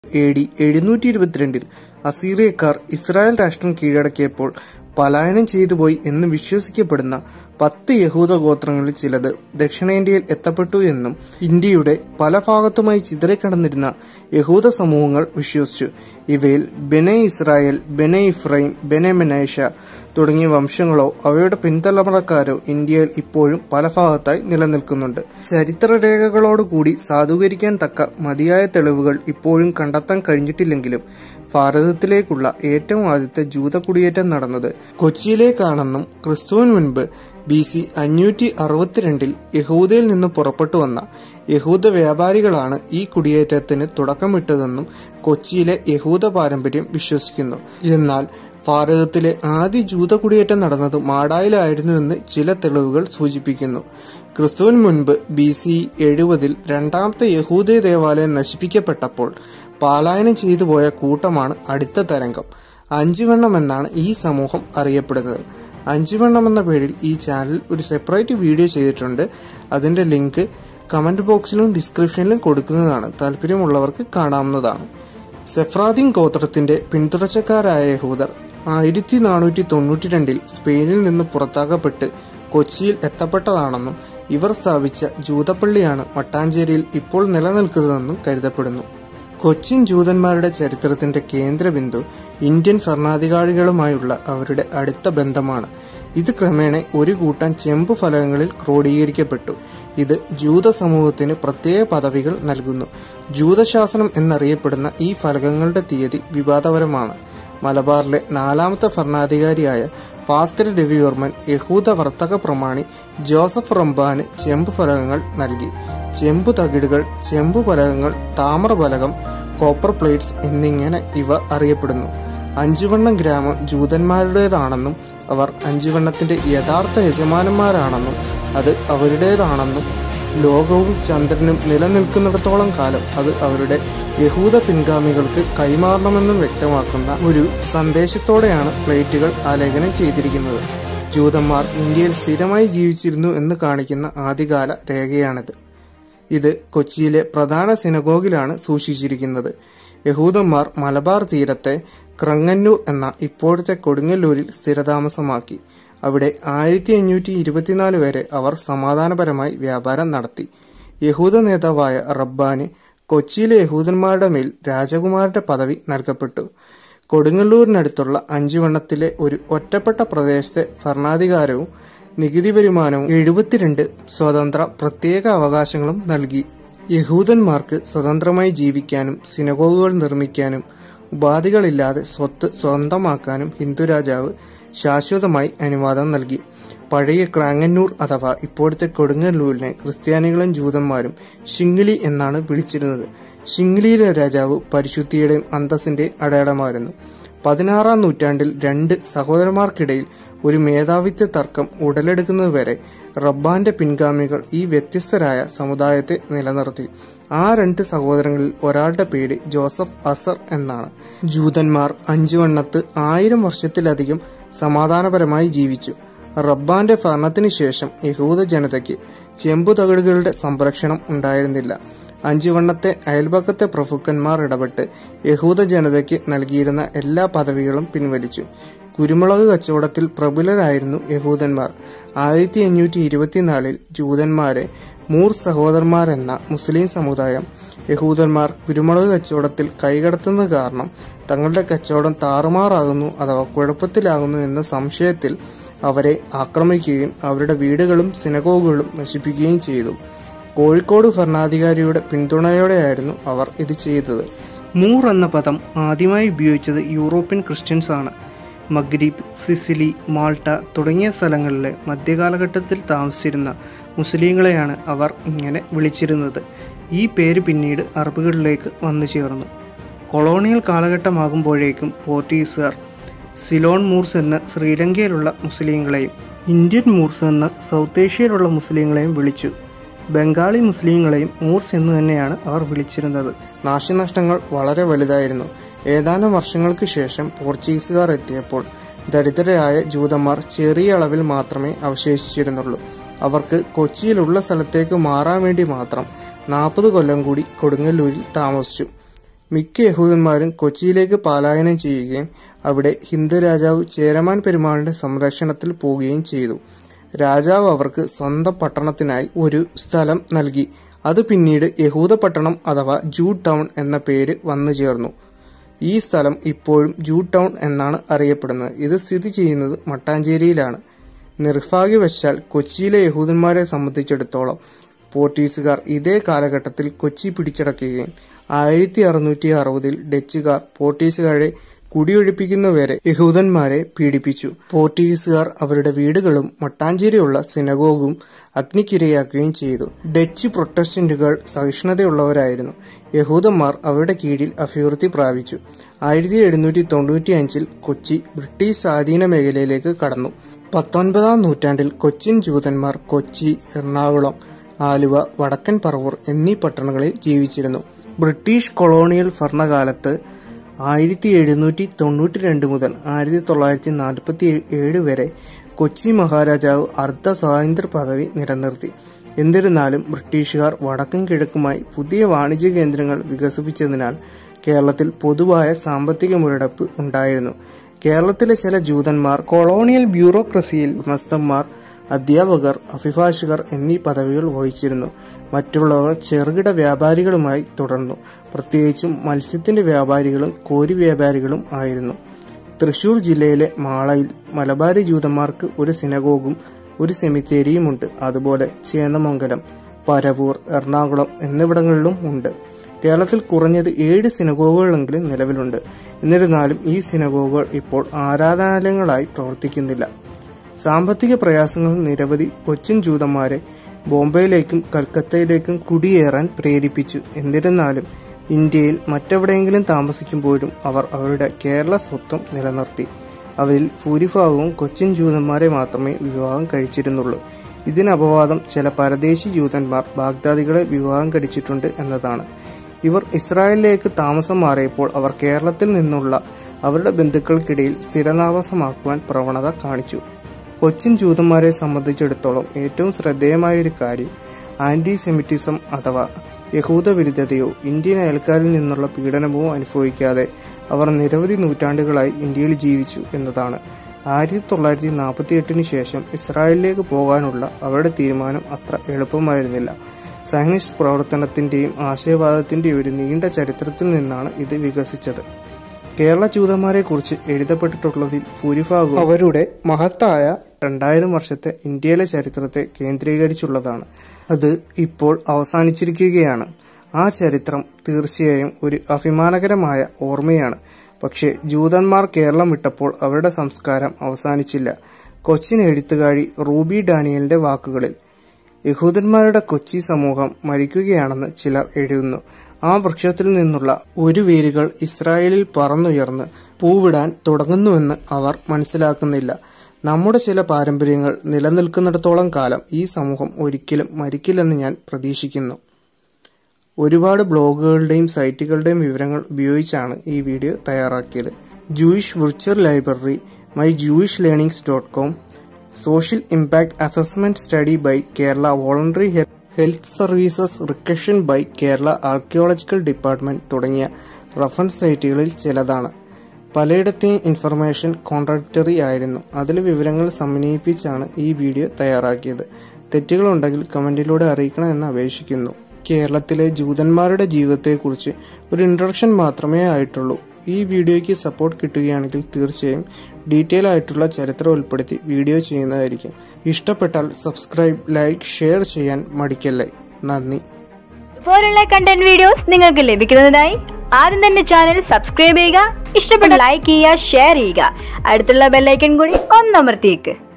A D എഴുന്നൂറ്റി ഇരുപത്തിരണ്ടിൽ അസീറിയക്കാർ Israel രാഷ്ട്രം കീഴടക്കിയപ്പോൾ പലായനം ചെയ്തുപോയി എന്ന് വിശ്വസിക്കപ്പെടുന്ന പത്ത് യഹൂദ ഗോത്രങ്ങളിൽ ചിലത് ദക്ഷിണേന്ത്യയിൽ എത്തപ്പെട്ടു എന്നും ഇന്ത്യയുടെ പല ഭാഗത്തുമായി ചിതറിക്കടന്നിരുന്ന യഹൂദ സമൂഹങ്ങൾ വിശ്വസിച്ചു ഇവയിൽ Bene Israel Bene Ephraim Bene Menashe തുടങ്ങിയ വംശങ്ങളോ അവയുടെ പിൻതലമുറക്കാരോ ഇന്ത്യയിൽ ഇപ്പോഴും പല ഭാഗത്തായി നിലനിൽക്കുന്നുണ്ട് ചരിത്രരേഖകളോടുകൂടി സാധൂകരിക്കാൻ തക്ക മതിയായ തെളിവുകൾ ഇപ്പോഴും കണ്ടെത്താൻ കഴിഞ്ഞിട്ടില്ലെങ്കിലും ഭാരതത്തിലേക്കുള്ള ഏറ്റവും ആദ്യത്തെ ജൂത കുടിയേറ്റം നടന്നത് കൊച്ചിയിലേക്കാണെന്നും ക്രിസ്തുവിന് മുൻപ് ബി സി അഞ്ഞൂറ്റി അറുപത്തിരണ്ടിൽ യഹൂദയിൽ നിന്ന് പുറപ്പെട്ടു വന്ന യഹൂദ വ്യാപാരികളാണ് ഈ കുടിയേറ്റത്തിന് തുടക്കമിട്ടതെന്നും കൊച്ചിയിലെ യഹൂദ പാരമ്പര്യം വിശ്വസിക്കുന്നു എന്നാൽ ഭാരതത്തിലെ ആദ്യ ജൂത കുടിയേറ്റം നടന്നത് മാടായിലായിരുന്നുവെന്ന് ചില തെളിവുകൾ സൂചിപ്പിക്കുന്നു ക്രിസ്തുവിന് മുൻപ് ബി സി എഴുപതിൽ രണ്ടാമത്തെ യഹൂദയ ദേവാലയം നശിപ്പിക്കപ്പെട്ടപ്പോൾ പാലായനം ചെയ്തു പോയ കൂട്ടമാണ് അടുത്ത തരംഗം അഞ്ചുവെണ്ണം എന്നാണ് ഈ സമൂഹം അറിയപ്പെടുന്നത് അഞ്ചുവെണ്ണം എന്ന പേരിൽ ഈ ചാനൽ ഒരു സെപ്പറേറ്റ് വീഡിയോ ചെയ്തിട്ടുണ്ട് അതിൻ്റെ ലിങ്ക് കമൻറ്റ് ബോക്സിലും ഡിസ്ക്രിപ്ഷനിലും കൊടുക്കുന്നതാണ് താല്പര്യമുള്ളവർക്ക് കാണാവുന്നതാണ് സെഫ്രാദിൻ ഗോത്രത്തിന്റെ പിന്തുടർച്ചക്കാരായ യഹൂദർ ആയിരത്തി നാനൂറ്റി തൊണ്ണൂറ്റി രണ്ടിൽ സ്പെയിനിൽ നിന്ന് പുറത്താക്കപ്പെട്ട് കൊച്ചിയിൽ എത്തപ്പെട്ടതാണെന്നും ഇവർ സ്ഥാപിച്ച ജൂതപ്പള്ളിയാണ് മട്ടാഞ്ചേരിയിൽ ഇപ്പോൾ നിലനിൽക്കുന്നതെന്നും കരുതപ്പെടുന്നു കൊച്ചിൻ ജൂതന്മാരുടെ ചരിത്രത്തിന്റെ കേന്ദ്രബിന്ദു ഇന്ത്യൻ ഭരണാധികാരികളുമായുള്ള അവരുടെ അടുത്ത ബന്ധമാണ് ഇത് ക്രമേണ ഒരു കൂട്ടം ചെമ്പ് ഫലകങ്ങളിൽ ക്രോഡീകരിക്കപ്പെട്ടു ഇത് ജൂത സമൂഹത്തിന് പ്രത്യേക പദവികൾ നൽകുന്നു ജൂതശാസനം എന്നറിയപ്പെടുന്ന ഈ ഫലകങ്ങളുടെ തീയതി വിവാദപരമാണ് മലബാറിലെ നാലാമത്തെ ഭരണാധികാരിയായ ഭാസ്കര രവിവർമ്മൻ യഹൂദ വർത്തക പ്രമാണി ജോസഫ് റംബാന് ചെമ്പ് ഫലകങ്ങൾ നൽകി ചെമ്പ് തകിടുകൾ ചെമ്പ് ഫലകങ്ങൾ താമ്ര ഫലകം കോപ്പർ പ്ലേറ്റ്സ് എന്നിങ്ങനെ ഇവ അറിയപ്പെടുന്നു അഞ്ചുവണ്ണം ഗ്രാമം ജൂതന്മാരുടേതാണെന്നും അവർ അഞ്ചുവണ്ണത്തിന്റെ യഥാർത്ഥ യജമാനന്മാരാണെന്നും അത് അവരുടേതാണെന്നും ലോകവും ചന്ദ്രനും നിലനിൽക്കുന്നിടത്തോളം കാലം അത് അവരുടെ യഹൂദ പിൻഗാമികൾക്ക് കൈമാറണമെന്നും വ്യക്തമാക്കുന്ന ഒരു സന്ദേശത്തോടെയാണ് പ്ലേറ്റുകൾ ആലേഖനം ചെയ്തിരിക്കുന്നത് ജൂതന്മാർ ഇന്ത്യയിൽ സ്ഥിരമായി ജീവിച്ചിരുന്നു എന്ന് കാണിക്കുന്ന ആദ്യകാല രേഖയാണിത് ഇത് കൊച്ചിയിലെ പ്രധാന സിനഗോഗിലാണ് സൂക്ഷിച്ചിരിക്കുന്നത് യഹൂദന്മാർ മലബാർ തീരത്തെ ക്രങ്ങന്നൂർ എന്ന ഇപ്പോഴത്തെ കൊടുങ്ങല്ലൂരിൽ സ്ഥിരതാമസമാക്കി അവിടെ ആയിരത്തി അഞ്ഞൂറ്റി ഇരുപത്തിനാല് വരെ അവർ സമാധാനപരമായി വ്യാപാരം നടത്തി യഹൂദ നേതാവായ റബ്ബാന് കൊച്ചിയിലെ യഹൂദന്മാരുടെ മേൽ രാജകുമാരുടെ പദവി നൽകപ്പെട്ടു കൊടുങ്ങല്ലൂരിനടുത്തുള്ള അഞ്ചുവണ്ണത്തിലെ ഒരു ഒറ്റപ്പെട്ട പ്രദേശത്തെ ഭരണാധികാരവും നികുതി വരുമാനവും എഴുപത്തിരണ്ട് സ്വതന്ത്ര പ്രത്യേക അവകാശങ്ങളും നൽകി യഹൂദന്മാർക്ക് സ്വതന്ത്രമായി ജീവിക്കാനും സിനഗോഗുകൾ നിർമ്മിക്കാനും ഉപാധികളില്ലാതെ സ്വത്ത് സ്വന്തമാക്കാനും ഹിന്ദു രാജാവ് ശാശ്വതമായി അനുവാദം നൽകി പഴയ ക്രാങ്ങന്നൂർ അഥവാ ഇപ്പോഴത്തെ കൊടുങ്ങല്ലൂരിനെ ക്രിസ്ത്യാനികളും ജൂതന്മാരും ഷിംഗ്ലി എന്നാണ് വിളിച്ചിരുന്നത് ഷിംഗ്ലിയിലെ രാജാവ് പരിശുദ്ധിയുടെയും അന്തസ്സിന്റെ അടയാളമായിരുന്നു പതിനാറാം നൂറ്റാണ്ടിൽ രണ്ട് സഹോദരന്മാർക്കിടയിൽ ഒരു മേധാവിത്വ തർക്കം ഉടലെടുക്കുന്നതുവരെ റബ്ബാന്റെ പിൻഗാമികൾ ഈ വ്യത്യസ്തരായ സമുദായത്തെ നിലനിർത്തി ആ രണ്ട് സഹോദരങ്ങളിൽ ഒരാളുടെ പേര് ജോസഫ് അസർ എന്നാണ് ജൂതന്മാർ അഞ്ചുവണ്ണത്ത് ആയിരം വർഷത്തിലധികം സമാധാനപരമായി ജീവിച്ചു റബ്ബാന്റെ ഭരണത്തിന് ശേഷം യഹൂദ ജനതയ്ക്ക് ചെമ്പു തകിടുകളുടെ സംരക്ഷണം ഉണ്ടായിരുന്നില്ല അഞ്ചുവണ്ണത്തെ അയൽപക്കത്തെ പ്രഭുക്കന്മാർ ഇടപെട്ട് യഹൂദ ജനതയ്ക്ക് നൽകിയിരുന്ന എല്ലാ പദവികളും പിൻവലിച്ചു കുരുമുളക് കച്ചവടത്തിൽ പ്രബലരായിരുന്നു യഹൂദന്മാർ ആയിരത്തി അഞ്ഞൂറ്റി ഇരുപത്തിനാലിൽ ജൂതന്മാരെ മൂർ സഹോദരന്മാർ എന്ന മുസ്ലിം സമുദായം യഹൂദന്മാർ കുരുമുളക് കച്ചവടത്തിൽ കൈകടത്തുന്നത് കാരണം തങ്ങളുടെ കച്ചവടം താറുമാറാകുന്നു അഥവാ കുഴപ്പത്തിലാകുന്നു എന്ന സംശയത്തിൽ അവരെ ആക്രമിക്കുകയും അവരുടെ വീടുകളും സിനഗോഗുകളും നശിപ്പിക്കുകയും ചെയ്തു കോഴിക്കോട് ഭരണാധികാരിയുടെ പിന്തുണയോടെയായിരുന്നു അവർ ഇത് ചെയ്തത് മൂർ എന്ന പദം ആദ്യമായി ഉപയോഗിച്ചത് യൂറോപ്യൻ ക്രിസ്ത്യൻസ് ആണ് മഗ്രീബ് സിസിലി മാൾട്ട തുടങ്ങിയ സ്ഥലങ്ങളിലെ മധ്യകാലഘട്ടത്തിൽ താമസിച്ചിരുന്ന മുസ്ലിങ്ങളെയാണ് അവർ ഇങ്ങനെ വിളിച്ചിരുന്നത് ഈ പേര് പിന്നീട് അറബുകളിലേക്ക് വന്നു ചേർന്നു കൊളോണിയൽ കാലഘട്ടമാകുമ്പോഴേക്കും പോർട്ടുഗീസുകാർ സിലോൺ മൂർസ് എന്ന ശ്രീലങ്കയിലുള്ള മുസ്ലിങ്ങളെയും ഇന്ത്യൻ മൂർസ് എന്ന സൗത്ത് ഏഷ്യയിലുള്ള മുസ്ലിങ്ങളെയും വിളിച്ചു ബംഗാളി മുസ്ലിങ്ങളെയും മൂർസ് എന്ന് തന്നെയാണ് അവർ വിളിച്ചിരുന്നത് നാശനഷ്ടങ്ങൾ വളരെ വലുതായിരുന്നു ഏതാനും വർഷങ്ങൾക്ക് ശേഷം പോർച്ചുഗീസുകാർ എത്തിയപ്പോൾ ദരിദ്രരായ ജൂതന്മാർ ചെറിയ അളവിൽ മാത്രമേ അവശേഷിച്ചിരുന്നുള്ളൂ അവർക്ക് കൊച്ചിയിലുള്ള സ്ഥലത്തേക്ക് മാറാൻ വേണ്ടി മാത്രം നാൽപ്പത് കൊല്ലം കൂടി കൊടുങ്ങല്ലൂരിൽ താമസിച്ചു മിക്ക യഹൂദന്മാരും കൊച്ചിയിലേക്ക് പലായനം ചെയ്യുകയും അവിടെ ഹിന്ദു രാജാവ് ചേരമാൻ പെരുമാളിന്റെ സംരക്ഷണത്തിൽ പോവുകയും ചെയ്തു രാജാവ് അവർക്ക് സ്വന്തം പട്ടണത്തിനായി ഒരു സ്ഥലം നൽകി അത് പിന്നീട് യഹൂദ പട്ടണം അഥവാ ജൂഡ് ടൗൺ എന്ന പേര് വന്നു ചേർന്നു ഈ സ്ഥലം ഇപ്പോഴും ജൂഡ് ടൗൺ എന്നാണ് അറിയപ്പെടുന്നത് ഇത് സ്ഥിതി ചെയ്യുന്നത് മട്ടാഞ്ചേരിയിലാണ് നിർഭാഗ്യവശാൽ കൊച്ചിയിലെ യഹൂദന്മാരെ സംബന്ധിച്ചിടത്തോളം പോർട്ടീസുകാർ ഇതേ കാലഘട്ടത്തിൽ കൊച്ചി പിടിച്ചടക്കുകയും ആയിരത്തി അറുന്നൂറ്റി അറുപതിൽ ഡച്ചുകാർ പോർട്ടീസുകാരെ കുടിയൊഴിപ്പിക്കുന്നവരെ യഹൂദന്മാരെ പീഡിപ്പിച്ചു പോർട്ടുഗീസുകാർ അവരുടെ വീടുകളും മട്ടാഞ്ചേരിയുള്ള സിനഗോഗും അഗ്നിക്കിരയാക്കുകയും ചെയ്തു ഡച്ച് പ്രൊട്ടസ്റ്റന്റുകൾ സഹിഷ്ണുതയുള്ളവരായിരുന്നു യഹൂദന്മാർ അവരുടെ കീഴിൽ അഭിവൃദ്ധി പ്രാപിച്ചു ആയിരത്തി എഴുന്നൂറ്റി തൊണ്ണൂറ്റി അഞ്ചിൽ കൊച്ചി ബ്രിട്ടീഷ് സ്വാധീന മേഖലയിലേക്ക് കടന്നു പത്തൊൻപതാം നൂറ്റാണ്ടിൽ കൊച്ചിൻ ജൂതന്മാർ കൊച്ചി എറണാകുളം ആലുവ വടക്കൻ പറവൂർ എന്നീ പട്ടണങ്ങളിൽ ജീവിച്ചിരുന്നു ബ്രിട്ടീഷ് കൊളോണിയൽ ഭരണകാലത്ത് ആയിരത്തി എഴുന്നൂറ്റി തൊണ്ണൂറ്റി രണ്ട് മുതൽ ആയിരത്തി തൊള്ളായിരത്തി നാൽപ്പത്തി ഏഴ് വരെ കൊച്ചി മഹാരാജാവ് അർദ്ധ സ്വാതന്ത്ര്യ പദവി നിലനിർത്തി എന്നിരുന്നാലും ബ്രിട്ടീഷുകാർ വടക്കും കിഴക്കുമായി പുതിയ വാണിജ്യ കേന്ദ്രങ്ങൾ വികസിപ്പിച്ചതിനാൽ കേരളത്തിൽ പൊതുവായ സാമ്പത്തിക മുരടപ്പ് ഉണ്ടായിരുന്നു കേരളത്തിലെ ചില ജൂതന്മാർ കൊളോണിയൽ ബ്യൂറോക്രസിയിൽ മസ്തന്മാർ അധ്യാപകർ അഭിഭാഷകർ എന്നീ പദവികൾ വഹിച്ചിരുന്നു മറ്റുള്ളവർ ചെറുകിട വ്യാപാരികളുമായി തുടർന്നു പ്രത്യേകിച്ചും മത്സ്യത്തിന്റെ വ്യാപാരികളും കോരി വ്യാപാരികളും ആയിരുന്നു തൃശൂർ ജില്ലയിലെ മാളയിൽ മലബാരി ജൂതന്മാർക്ക് ഒരു സിനഗോഗും ഒരു സെമിത്തേരിയുമുണ്ട് അതുപോലെ ചേന്നമംഗലം പരവൂർ എറണാകുളം എന്നിവിടങ്ങളിലും ഉണ്ട് കേരളത്തിൽ കുറഞ്ഞത് ഏഴ് സിനഗോഗുകളെങ്കിലും നിലവിലുണ്ട് എന്നിരുന്നാലും ഈ സിനഗോഗുകൾ ഇപ്പോൾ ആരാധനാലയങ്ങളായി പ്രവർത്തിക്കുന്നില്ല സാമ്പത്തിക പ്രയാസങ്ങൾ നിരവധി കൊച്ചിൻ ജൂതന്മാരെ ബോംബെയിലേക്കും കൽക്കത്തയിലേക്കും കുടിയേറാൻ പ്രേരിപ്പിച്ചു എന്നിരുന്നാലും ഇന്ത്യയിൽ മറ്റെവിടെയെങ്കിലും താമസിക്കുമ്പോഴും അവർ അവരുടെ കേരള സ്വത്വം നിലനിർത്തി അവരിൽ ഭൂരിഭാഗവും കൊച്ചിൻ ജൂതന്മാരെ മാത്രമേ വിവാഹം കഴിച്ചിരുന്നുള്ളൂ ഇതിന് അപവാദം ചില പരദേശി ജൂതന്മാർ ബാഗ്ദാദികളെ വിവാഹം കഴിച്ചിട്ടുണ്ട് എന്നതാണ് ഇവർ ഇസ്രായേലിലേക്ക് താമസം മാറിയപ്പോൾ അവർ കേരളത്തിൽ നിന്നുള്ള അവരുടെ ബന്ധുക്കൾക്കിടയിൽ സ്ഥിരതാമസമാക്കുവാൻ പ്രവണത കാണിച്ചു കൊച്ചിൻ ജൂതന്മാരെ സംബന്ധിച്ചിടത്തോളം ഏറ്റവും ശ്രദ്ധേയമായ ഒരു കാര്യം ആന്റി സെമിറ്റിസം അഥവാ യഹൂദ വിരുദ്ധതയോ ഇന്ത്യൻ അയൽക്കാരിൽ നിന്നുള്ള പീഡനമോ അനുഭവിക്കാതെ അവർ നിരവധി നൂറ്റാണ്ടുകളായി ഇന്ത്യയിൽ ജീവിച്ചു എന്നതാണ് ആയിരത്തി തൊള്ളായിരത്തി നാൽപ്പത്തി എട്ടിന് ശേഷം ഇസ്രായേലിലേക്ക് പോകാനുള്ള അവരുടെ തീരുമാനം അത്ര എളുപ്പമായിരുന്നില്ല സയനിസ്റ്റ് പ്രവർത്തനത്തിന്റെയും ആശയവാദത്തിന്റെയും ഒരു നീണ്ട ചരിത്രത്തിൽ നിന്നാണ് ഇത് വികസിച്ചത് കേരള ജൂതന്മാരെ കുറിച്ച് എഴുതപ്പെട്ടിട്ടുള്ളതിൽ ഭൂരിഭാഗവും അവരുടെ മഹത്തായ രണ്ടായിരം വർഷത്തെ ഇന്ത്യയിലെ ചരിത്രത്തെ കേന്ദ്രീകരിച്ചുള്ളതാണ് അത് ഇപ്പോൾ അവസാനിച്ചിരിക്കുകയാണ് ആ ചരിത്രം തീർച്ചയായും ഒരു അഭിമാനകരമായ ഓർമ്മയാണ് പക്ഷേ ജൂതന്മാർ കേരളം വിട്ടപ്പോൾ അവരുടെ സംസ്കാരം അവസാനിച്ചില്ല കൊച്ചിൻ എഴുത്തുകാരി റൂബി ഡാനിയലിന്റെ വാക്കുകളിൽ യഹൂദന്മാരുടെ കൊച്ചി സമൂഹം മരിക്കുകയാണെന്ന് ചിലർ എഴുതുന്നു ആ വൃക്ഷത്തിൽ നിന്നുള്ള ഒരു വേരുകൾ ഇസ്രായേലിൽ പറന്നുയർന്ന് പൂവിടാൻ തുടങ്ങുന്നുവെന്ന് അവർ മനസ്സിലാക്കുന്നില്ല നമ്മുടെ ചില പാരമ്പര്യങ്ങൾ നിലനിൽക്കുന്നിടത്തോളം കാലം ഈ സമൂഹം ഒരിക്കലും മരിക്കില്ലെന്ന് ഞാൻ പ്രതീക്ഷിക്കുന്നു ഒരുപാട് ബ്ലോഗുകളുടെയും സൈറ്റുകളുടെയും വിവരങ്ങൾ ഉപയോഗിച്ചാണ് ഈ വീഡിയോ തയ്യാറാക്കിയത് Jewish virtual library my Jewish learnings dot com social impact assessment study by Kerala voluntary health services റിക്കഷൻ ബൈ കേരള ആർക്കിയോളജിക്കൽ ഡിപ്പാർട്ട്മെന്റ് തുടങ്ങിയ റഫറൻസ് സൈറ്റുകളിൽ ചിലതാണ് പലയിടത്തെയും ഇൻഫർമേഷൻ കോൺട്രാക്ടറി ആയിരുന്നു അതിൽ വിവരങ്ങൾ സമന്വയിപ്പിച്ചാണ് ഈ വീഡിയോ തയ്യാറാക്കിയത് തെറ്റുകളുണ്ടെങ്കിൽ കമന്റിലൂടെ അറിയിക്കണമെന്ന് അപേക്ഷിക്കുന്നു കേരളത്തിലെ ജൂതന്മാരുടെ ജീവിതത്തെക്കുറിച്ച് ഒരു ഇൻട്രൊഡക്ഷൻ മാത്രമേ ആയിട്ടുള്ളൂ ഈ വീഡിയോയ്ക്ക് സപ്പോർട്ട് കിട്ടുകയാണെങ്കിൽ തീർച്ചയായും ഡീറ്റെയിൽ ആയിട്ടുള്ള ചരിത്രം ഉൾപ്പെടുത്തി വീഡിയോ ചെയ്യുന്നതായിരിക്കും ഇഷ്ടപ്പെട്ടാൽ സബ്സ്ക്രൈബ് ലൈക്ക് ഷെയർ ചെയ്യാൻ മടിക്കല്ലേ നന്ദി ഇതുപോലുള്ള കണ്ടന്റ് വീഡിയോസ് നിങ്ങൾക്ക് ലഭിക്കുന്നതിനായി ആദ്യം തന്നെ ചാനൽ സബ്സ്ക്രൈബ് ചെയ്യുക ഇഷ്ടപ്പെട്ട ലൈക്ക് ചെയ്യുക ഷെയർ ചെയ്യുക അടുത്തുള്ള ബെല്ലൈക്കൺ കൂടി ഒന്നമർത്തിയേക്ക്